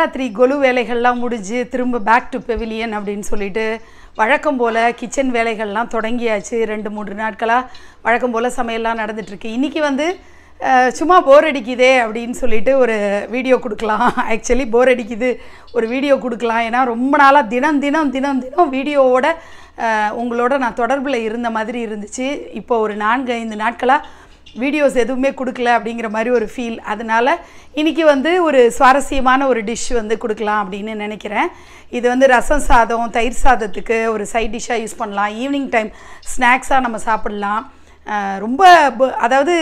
நவராத்திரி கொலு வேலைகள்லாம் முடிஞ்சு திரும்ப பேக் டு பெவிலியன் அப்படின்னு சொல்லிட்டு வழக்கம் போல் கிச்சன் வேலைகள்லாம் தொடங்கியாச்சு ரெண்டு மூன்று நாட்களாக வழக்கம் போல் சமையல்லாம் நடந்துட்டுருக்கு இன்றைக்கி வந்து அஹ், சும்மா போர் அடிக்குதே அப்படின்னு சொல்லிட்டு ஒரு வீடியோ கொடுக்கலாம் ஆக்சுவலி போர் அடிக்குது ஒரு வீடியோ கொடுக்கலாம் ஏன்னா ரொம்ப நாளாக தினம் தினம் தினம் தினம் வீடியோவோட அஹ், உங்களோட நான் தொடர்பில் இருந்த மாதிரி இருந்துச்சு இப்போ ஒரு நான்கு ஐந்து நாட்களாக வீடியோஸ் எதுவுமே கொடுக்கல அப்படிங்கிற மாதிரி ஒரு ஃபீல் அதனால இன்னைக்கு வந்து ஒரு சுவாரஸ்யமான ஒரு டிஷ் வந்து கொடுக்கலாம் அப்படின்னு நினைக்கிறேன் இது வந்து ரசம் சாதம் தயிர் சாதத்துக்கு ஒரு சைட் டிஷ்ஷாக யூஸ் பண்ணலாம் ஈவினிங் டைம் ஸ்நாக்ஸாக நம்ம சாப்பிட்லாம் அஹ் ரொம்ப ப- அதாவது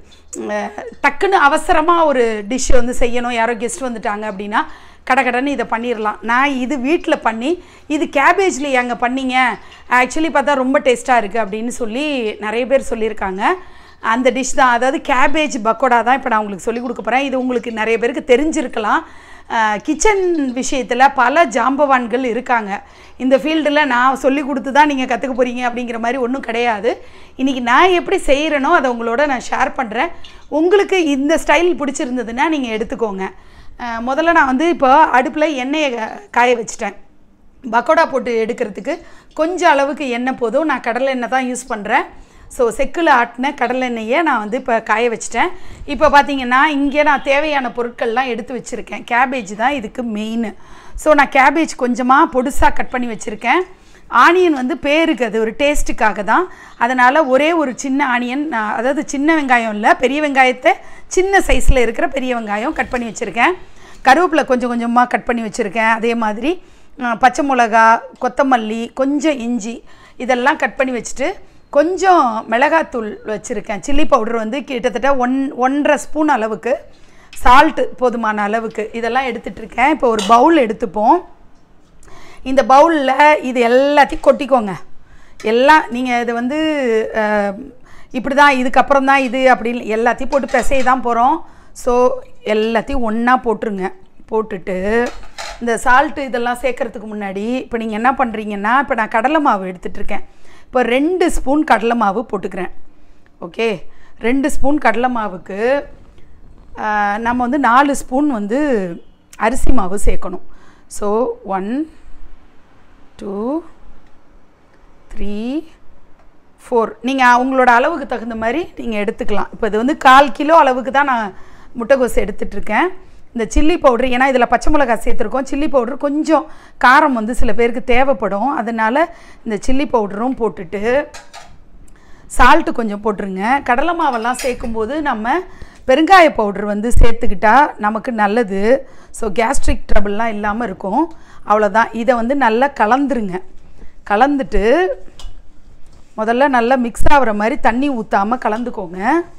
அஹ் டக்குன்னு அவசரமாக ஒரு டிஷ் வந்து செய்யணும் யாரோ கெஸ்ட் வந்துட்டாங்க அப்படின்னா கடகடன்னு இதை பண்ணிடலாம் நான் இது வீட்டில் பண்ணி இது கேபேஜில் எங்கே பண்ணீங்க ஆக்சுவலி பார்த்தா ரொம்ப டேஸ்ட்டாக இருக்குது அப்படின்னு சொல்லி நிறைய பேர் சொல்லியிருக்காங்க அந்த டிஷ் தான் அதாவது கேபேஜ் பக்கோடா தான் இப்போ நான் உங்களுக்கு சொல்லிக் கொடுக்க போகிறேன் இது உங்களுக்கு நிறைய பேருக்கு தெரிஞ்சிருக்கலாம் கிச்சன் விஷயத்தில் பல ஜாம்பவான்கள் இருக்காங்க இந்த ஃபீல்டில் நான் சொல்லி கொடுத்து தான் நீங்கள் கற்றுக்க போகிறீங்க அப்படிங்கிற மாதிரி ஒன்றும் கிடையாது இன்றைக்கி நான் எப்படி செய்கிறேனோ அதை உங்களோட நான் ஷேர் பண்ணுறேன் உங்களுக்கு இந்த ஸ்டைல் பிடிச்சிருந்ததுன்னா நீங்கள் எடுத்துக்கோங்க அஹ், முதல்ல நான் வந்து இப்போ அடுப்பில் எண்ணெயை க- காய வச்சிட்டேன் பக்கோடா போட்டு எடுக்கிறதுக்கு கொஞ்சம் அளவுக்கு எண்ணெய் போதும் நான் கடலை எண்ணெய் தான் யூஸ் பண்ணுறேன் ஸோ செக்கில் ஆட்டின கடலை எண்ணெயை நான் வந்து இப்போ காய வச்சிட்டேன் இப்போ பார்த்தீங்கன்னா இங்கே நான் தேவையான பொருட்கள்லாம் எடுத்து வச்சுருக்கேன் கேபேஜ் தான் இதுக்கு மெயின் ஸோ நான் கேபேஜ் கொஞ்சமாக பொடுசாக கட் பண்ணி வச்சுருக்கேன் ஆனியன் வந்து பேருக்கு அது ஒரு டேஸ்ட்டுக்காக தான் அதனால் ஒரே ஒரு சின்ன ஆனியன் நான் அதாவது சின்ன வெங்காயம் இல்லை பெரிய வெங்காயத்தை சின்ன சைஸில் இருக்கிற பெரிய வெங்காயம் கட் பண்ணி வச்சுருக்கேன் கருவேப்பிலை கொஞ்சம் கொஞ்சமாக கட் பண்ணி வச்சுருக்கேன் அதே மாதிரி அஹ், பச்சை மிளகா கொத்தமல்லி கொஞ்சம் இஞ்சி இதெல்லாம் கட் பண்ணி வச்சுட்டு கொஞ்சம் மிளகாத்தூள் வச்சுருக்கேன் சில்லி பவுடர் வந்து கிட்டத்தட்ட ஒன் ஒன்றரை ஸ்பூன் அளவுக்கு சால்ட்டு போதுமான அளவுக்கு இதெல்லாம் எடுத்துட்டு இருக்கேன் இப்போ ஒரு பவுல் எடுத்துப்போம் இந்த பவுலில் இது எல்லாத்தையும் கொட்டிக்கோங்க எல்லாம் நீங்கள் இது வந்து அஹ், இப்படி தான் இதுக்கப்புறம் தான் இது அப்படின்னு எல்லாத்தையும் போட்டு பிசைய தான் போகிறோம் ஸோ எல்லாத்தையும் ஒன்றா போட்டுருங்க போட்டுட்டு இந்த சால்ட்டு இதெல்லாம் சேர்க்கறதுக்கு முன்னாடி இப்போ நீங்கள் என்ன பண்ணுறீங்கன்னா இப்போ நான் கடலை மாவு எடுத்துட்ருக்கேன் இப்போ ரெண்டு ஸ்பூன் கடலை மாவு போட்டுக்கிறேன் ஓகே ரெண்டு ஸ்பூன் கடலை மாவுக்கு ஆஹ், நம்ம வந்து நாலு ஸ்பூன் வந்து அரிசி மாவு சேர்க்கணும் so one two three four நீங்கள் உங்களோட அளவுக்கு தகுந்த மாதிரி நீங்கள் எடுத்துக்கலாம் இப்போ இது வந்து கால் கிலோ அளவுக்கு தான் நான் முட்டைகோஸ் எடுத்துட்ருக்கேன் இந்த சில்லி பவுடர் ஏன்னா இதில் பச்சை மிளகாய் சேர்த்துருக்கோம் சில்லி பவுடர் கொஞ்சம் காரம் வந்து சில பேருக்கு தேவைப்படும் அதனால் இந்த சில்லி பவுடரும் போட்டுட்டு சால்ட்டு கொஞ்சம் போட்டுருங்க கடலை மாவெல்லாம் சேர்க்கும்போது நம்ம பெருங்காய பவுடர் வந்து சேர்த்துக்கிட்டா நமக்கு நல்லது ஸோ கேஸ்ட்ரிக் ட்ரபிள்லாம் இல்லாமல் இருக்கும் அவ்வளோதான் இதை வந்து நல்லா கலந்துருங்க கலந்துட்டு முதல்ல நல்லா மிக்ஸ் ஆகிற மாதிரி தண்ணி ஊற்றாமல் கலந்துக்கோங்க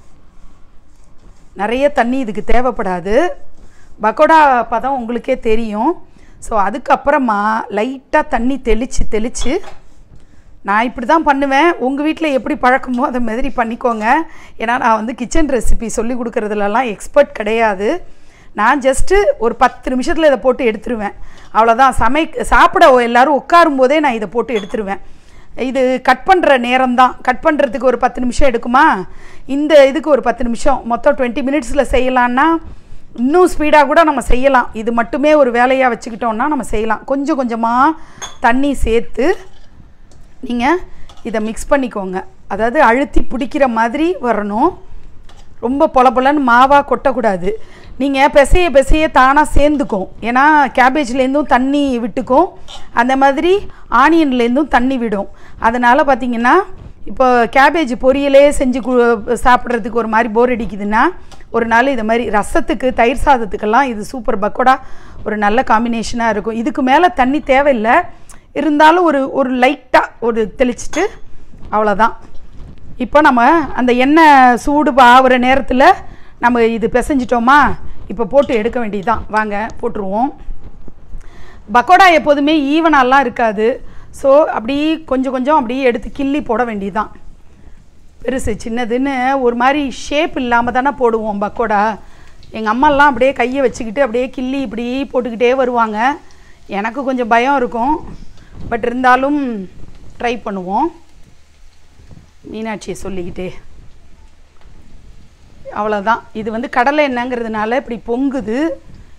நிறைய தண்ணி இதுக்கு தேவைப்படாது பக்கோடா பதம் உங்களுக்கே தெரியும் ஸோ அதுக்கப்புறமா லைட்டாக தண்ணி தெளித்து தெளித்து நான் இப்படி தான் பண்ணுவேன் உங்கள் வீட்டில் எப்படி பழக்கமோ அதை மாதிரி பண்ணிக்கோங்க ஏன்னா நான் வந்து கிச்சன் ரெசிபி சொல்லி கொடுக்குறதுலலாம் எக்ஸ்பர்ட் கிடையாது நான் ஜஸ்ட்டு ஒரு பத்து நிமிஷத்தில் இதை போட்டு எடுத்துருவேன் அவ்வளோதான் சமை சாப்பிட எல்லாரும் உட்காரும் போதே நான் இதை போட்டு எடுத்துருவேன் இது கட் பண்ணுற நேரம் தான் கட் பண்ணுறதுக்கு ஒரு பத்து நிமிஷம் எடுக்குமா இந்த இதுக்கு ஒரு பத்து நிமிஷம் மொத்தம் டுவெண்ட்டி மினிட்ஸில் செய்யலான்னா இன்னும் ஸ்பீடாக கூட நம்ம செய்யலாம் இது மட்டுமே ஒரு வேலையாக வச்சுக்கிட்டோம்னா நம்ம செய்யலாம் கொஞ்சம் கொஞ்சமாக தண்ணி சேர்த்து நீங்கள் இதை மிக்ஸ் பண்ணிக்கோங்க அதாவது அழுத்தி பிடிக்கிற மாதிரி வரணும் ரொம்ப பொல பொலன்னு மாவாக கொட்டக்கூடாது நீங்கள் பிசைய பிசைய தானாக சேர்ந்துக்கும் ஏன்னா கேபேஜ்லேருந்தும் தண்ணி விட்டுக்கும் அந்த மாதிரி ஆனியன்லேருந்தும் தண்ணி விடும் அதனால் பார்த்தீங்கன்னா இப்போ கேபேஜ் பொரியலே செஞ்சு கு சாப்பிட்றதுக்கு ஒரு மாதிரி போர் அடிக்குதுன்னா ஒரு நாள் இது மாதிரி ரசத்துக்கு தயிர் சாதத்துக்கெல்லாம் இது சூப்பர் பக்கோடா ஒரு நல்ல காம்பினேஷனாக இருக்கும் இதுக்கு மேலே தண்ணி தேவையில்லை இருந்தாலும் ஒரு ஒரு லைட்டாக ஒரு தெளிச்சிட்டு அவ்வளோதான் இப்போ நம்ம அந்த எண்ணெய் சூடு ஆகிற நேரத்தில் நம்ம இது பிசைஞ்சிட்டோமா இப்போ போட்டு எடுக்க வேண்டியதுதான் வாங்க போட்டுருவோம் பக்கோடா எப்போதுமே ஈவனாலாம் இருக்காது ஸோ அப்படி கொஞ்சம் கொஞ்சம் அப்படியே எடுத்து கிள்ளி போட வேண்டியதுதான் பெருசு சின்னதுன்னு ஒரு மாதிரி ஷேப் இல்லாமல் தானே போடுவோம் பக்கோடா எங்கள் அம்மாலாம் அப்படியே கையை வச்சுக்கிட்டு அப்படியே கிள்ளி இப்படி போட்டுக்கிட்டே வருவாங்க எனக்கு கொஞ்சம் பயம் இருக்கும் பட் இருந்தாலும் ட்ரை பண்ணுவோம் மீனாட்சியை சொல்லிக்கிட்டே அவ்வளோதான் இது வந்து கடலை எண்ணெய்ங்கிறதுனால இப்படி பொங்குது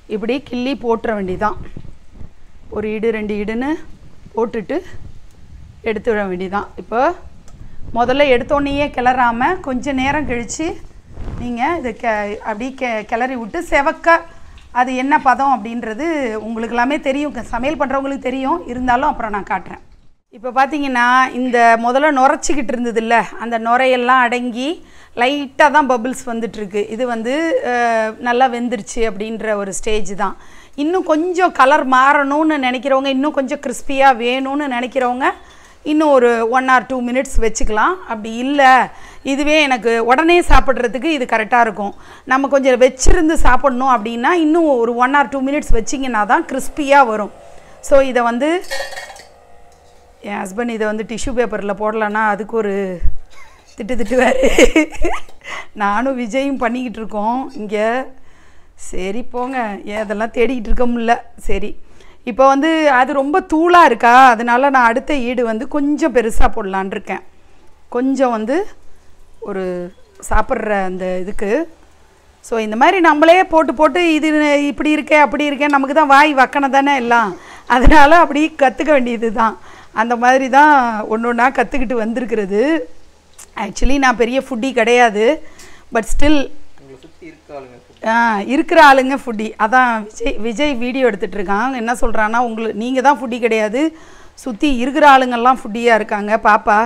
இப்படி கிள்ளி போட்டுற வேண்டியதான் ஒரு இடு ரெண்டு இடுன்னு போட்டுட்டு எடுத்துட வேண்டியதான் இப்போ முதல்ல எடுத்தோடனேயே கிளறாம கொஞ்சம் நேரம் கழித்து நீங்கள் இதை கெ அப்படி கெ கிளறி விட்டு செவக்க அது என்ன பதம் அப்படின்றது உங்களுக்கு எல்லாமே தெரியும் க- சமையல் பண்ணுறவங்களுக்கு தெரியும் இருந்தாலும் அப்புறம் நான் காட்டுறேன் இப்போ பார்த்தீங்கன்னா இந்த முதல்ல நுரைச்சிக்கிட்டு இருந்ததுல்ல அந்த நுரையெல்லாம் அடங்கி லைட்டாக தான் பபிள்ஸ் வந்துட்டுருக்கு இது வந்து அஹ், நல்லா வெந்துருச்சு அப்படின்ற ஒரு ஸ்டேஜ் தான் இன்னும் கொஞ்சம் கலர் மாறணும்னு நினைக்கிறவங்க இன்னும் கொஞ்சம் கிறிஸ்பியாக வேணும்னு நினைக்கிறவங்க இன்னும் ஒரு ஒன் ஆர் டூ மினிட்ஸ் வச்சுக்கலாம் அப்படி இல்லை இதுவே எனக்கு உடனே சாப்பிட்றதுக்கு இது கரெக்டாக இருக்கும் நம்ம கொஞ்சம் வச்சிருந்து சாப்பிட்ணும் அப்படின்னா இன்னும் ஒரு ஒன் ஆர் டூ மினிட்ஸ் வச்சிங்கன்னா தான் கிறிஸ்பியாக வரும் ஸோ இதை வந்து என் ஹஸ்பண்ட் இதை வந்து டிஷ்யூ பேப்பரில் போடலன்னா அதுக்கு ஒரு திட்டு திட்டுவார் நானும் விஜயும் பண்ணிக்கிட்டு இருக்கோம் இங்கே சரி போங்க ஏன் அதெல்லாம் தேடிக்கிட்டு இருக்க முடியல சரி இப்போ வந்து அது ரொம்ப தூளாக இருக்கா அதனால நான் அடுத்த ஈடு வந்து கொஞ்சம் பெருசாக போடலான் இருக்கேன் கொஞ்சம் வந்து ஒரு சாப்பிட்ற அந்த இதுக்கு ஸோ இந்த மாதிரி நம்மளே போட்டு போட்டு இது இப்படி இருக்கே அப்படி இருக்கே நமக்கு தான் வாய் வக்கனை தானே எல்லாம் அதனால அப்படி கற்றுக்க வேண்டியது தான் அந்த மாதிரி தான் ஒன்று ஒன்றா கற்றுக்கிட்டு வந்திருக்கிறது ஆக்சுவலி நான் பெரிய ஃபுட்டி கிடையாது பட் ஸ்டில் உங்களை சுற்றி இருக்காளுங்க ஆ இருக்கிற ஆளுங்க ஃபுட்டி அதான் விஜய் விஜய் வீடியோ எடுத்துட்டு இருக்கான் என்ன சொல்கிறான்னா உங்களுக்கு நீங்கள் தான் ஃபுட்டி கிடையாது சுற்றி இருக்கிற ஆளுங்கெல்லாம் ஃபுட்டியாக இருக்காங்க பாப்பா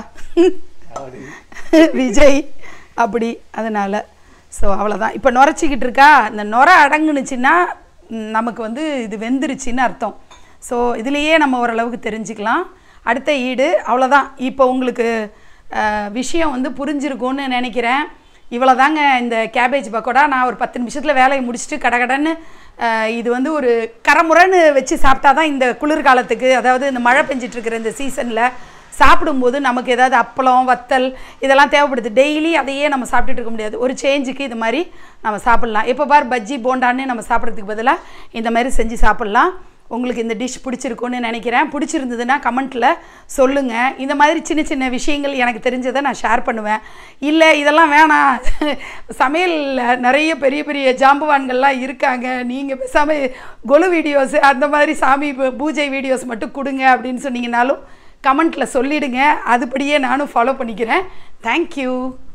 விஜய் அப்படி அதனால் ஸோ அவ்வளோதான் இப்போ நுரைச்சிக்கிட்டு இருக்கா இந்த நுரை அடங்குனுச்சுன்னா ம், நமக்கு வந்து இது வெந்துருச்சுன்னு அர்த்தம் ஸோ இதுலேயே நம்ம ஓரளவுக்கு தெரிஞ்சுக்கலாம் அடுத்த ஈடு அவ்வளோதான் இப்போ உங்களுக்கு அஹ், விஷயம் வந்து புரிஞ்சிருக்கும்னு நினைக்கிறேன் இவ்வளோதாங்க இந்த கேபேஜ் பக்கோடா நான் ஒரு பத்து நிமிஷத்தில் வேலையை முடிச்சுட்டு கடகடன்னு அஹ், இது வந்து ஒரு கரமுறைன்னு வச்சு சாப்பிட்டா தான் இந்த குளிர்காலத்துக்கு அதாவது இந்த மழை பெஞ்சிட்டு இருக்கிற இந்த சீசனில் சாப்பிடும்போது நமக்கு ஏதாவது அப்பளம் வத்தல் இதெல்லாம் தேவைப்படுது டெய்லி அதையே நம்ம சாப்பிட்டுட்டு இருக்க முடியாது ஒரு சேஞ்சுக்கு இது மாதிரி நம்ம சாப்பிட்லாம் எப்போ பார் பஜ்ஜி போண்டான்னு நம்ம சாப்பிட்றதுக்கு பதிலாக இந்த மாதிரி செஞ்சு சாப்பிட்லாம் உங்களுக்கு இந்த டிஷ் பிடிச்சிருக்குன்னு நினைக்கிறேன் பிடிச்சிருந்ததுன்னா கமெண்ட்டில் சொல்லுங்கள் இந்த மாதிரி சின்ன சின்ன விஷயங்கள் எனக்கு தெரிஞ்சதை நான் ஷேர் பண்ணுவேன் இல்லை இதெல்லாம் வேணாம் சமையலில் நிறைய பெரிய பெரிய ஜாம்பவான்கள்லாம் இருக்காங்க நீங்கள் பேசாமல் கொலு வீடியோஸ் அந்த மாதிரி சாமி பூ- பூஜை வீடியோஸ் மட்டும் கொடுங்க அப்படின்னு சொன்னீங்கனாலும் கமெண்ட்டில் சொல்லிடுங்க அதுபடியே நானும் ஃபாலோ பண்ணிக்கிறேன் தேங்க்யூ